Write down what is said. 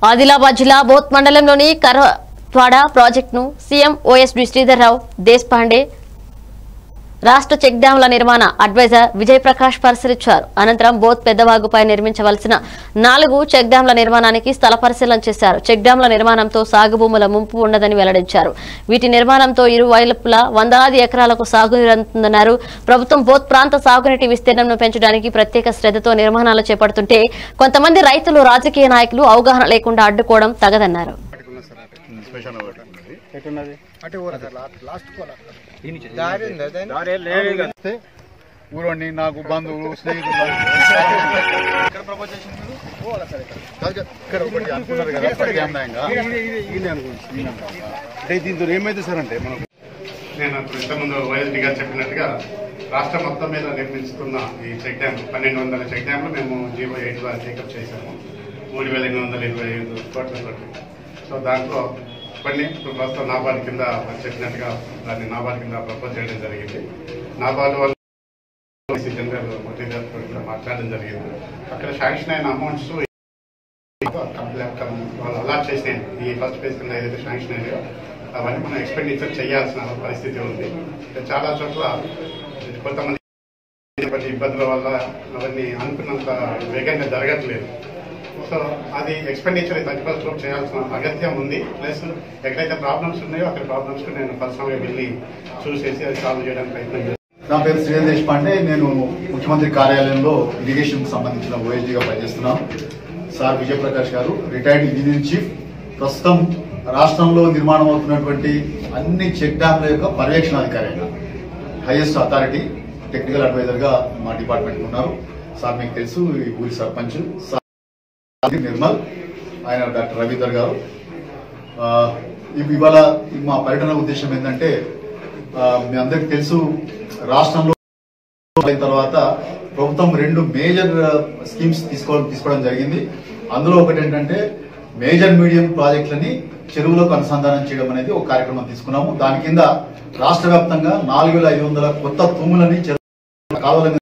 ఆదిలాబాద్ జిల్లా బోత్ మండలంలోని కరవాడ ప్రాజెక్టును సీఎం ఓఎస్డి శ్రీధర్రావు దేశపాండే రాష్ట్ర చెక్ డ్యాంల నిర్మాణ అడ్వైజర్ విజయ్ ప్రకాష్ పరిశీలించారు అనంతరం బోత్ పెద్దవాగుపై నిర్మించవలసిన నాలుగు చెక్ డ్యాంల నిర్మాణానికి స్థల పరిశీలన చేశారు చెక్ డ్యాంల నిర్మాణంతో సాగు భూముల ముంపు ఉండదని వెల్లడించారు వీటి నిర్మాణంతో ఇరు వైపులా వందలాది ఎకరాలకు సాగునీరు అందుతుందన్నారు ప్రభుత్వం బోత్ ప్రాంత సాగునీటి విస్తీర్ణంను పెంచడానికి ప్రత్యేక శ్రద్ధతో నిర్మాణాలు చేపడుతుంటే కొంతమంది రైతులు రాజకీయ నాయకులు అవగాహన లేకుండా అడ్డుకోవడం తగదన్నారు స్పెషల్ ఒకటి ఉన్నది. ఎట్టున్నది అంటే ఊర సార్ లాస్ట్ లాస్ట్ కోల దారి ఉందా దాని? వస్తే ఊరండి నాకు బంధువులు స్నేహితులు కాదు కదా, ఇక్కడ ఒకటి అనుకున్నారు కదా ప్రత్యామ్నాయంగా అంటే దీంతో ఏమైతే సార్ అంటే మనకు నేను అప్పుడు ఇంతకుముందు వైఎస్డి గారు చెప్పినట్టుగా రాష్ట్రం మొత్తం మీద నిర్మిస్తున్న ఈ చెక్ డ్యామ్ పన్నెండు వందల చెక్ డ్యామ్లు మేము జీవో ఎయిట్ ద్వారా టేకప్ చేశాము మూడు వేల ఎనిమిది వందల ఇరవై ఐదు కోట్ల తోటి సో దాంట్లో కొన్ని ఇప్పుడు ప్రస్తుతం నాబార్డ్ కింద చెప్పినట్టుగా దాన్ని నాబార్డ్ కింద ప్రపోజ్ చేయడం జరిగింది నాబార్డ్ వాళ్ళు జనరల్ మోదీ గారితో కూడా మాట్లాడడం జరిగింది అక్కడ శాంక్షన్ అయిన అమౌంట్స్ వాళ్ళు అలాట్ చేసిన ఈ ఫస్ట్ ఫేజ్ కింద ఏదైతే శాంక్షన్ అయ్యాయో అవన్నీ మనం ఎక్స్పెండిచర్ చేయాల్సిన పరిస్థితి ఉంది చాలా చోట్ల కొంతమంది ఇప్పటి ఇబ్బందుల వల్ల అవన్నీ అనుకున్నంత వేగంగా జరగట్లేదు సో అది ఎక్స్పెండిచర్ థర్టీ స్లోప్ చేయాల్సిన అగత్యం ఉంది ప్లస్ ఎక్కడైతే ప్రాబ్లమ్స్ ఉన్నాయో అక్కడ ప్రాబ్లమ్స్ నేను పర్సనల్గా వెళ్ళి చూసేసి అది సాల్వ్ చేయడానికి ప్రయత్నం చేస్తాను నా పేరు శ్రీధర్ దేశపాండే నేను ముఖ్యమంత్రి కార్యాలయంలో ఇరిగేషన్ కి సంబంధించిన ఓఎస్డీగా పనిచేస్తున్నాను సార్ విజయప్రకాష్ గారు రిటైర్డ్ ఇంజనీరింగ్ చీఫ్ ప్రస్తుతం రాష్ట్రంలో నిర్మాణం అవుతున్నటువంటి అన్ని చెక్ డ్యాంల యొక్క పర్యవేక్షణాధికారిగా హైయెస్ట్ అథారిటీ టెక్నికల్ అడ్వైజర్ గా మా డిపార్ట్మెంట్ ఉన్నారు సార్ మీకు తెలుసు ఈ ఊరి సర్పంచ్ సార్ నిర్మల్ ఆయన డాక్టర్ రవీందర్ గారు ఆ, ఇవి- ఇవాళ మా పర్యటన ఉద్దేశం ఏంటంటే ఆ, మీ అందరికి తెలుసు రాష్ట్రంలో అయిన తర్వాత ప్రభుత్వం రెండు మేజర్ స్కీమ్స్ తీసుకోవడం తీసుకోవడం జరిగింది అందులో ఒకటి ఏంటంటే మేజర్ మీడియం ప్రాజెక్టులని చెరువులకు అనుసంధానం చేయడం అనేది ఒక కార్యక్రమం తీసుకున్నాము దాని కింద రాష్ట్ర వ్యాప్తంగా నాలుగు వేల ఐదు వందల కొత్త తూములని చెరువు కాలువల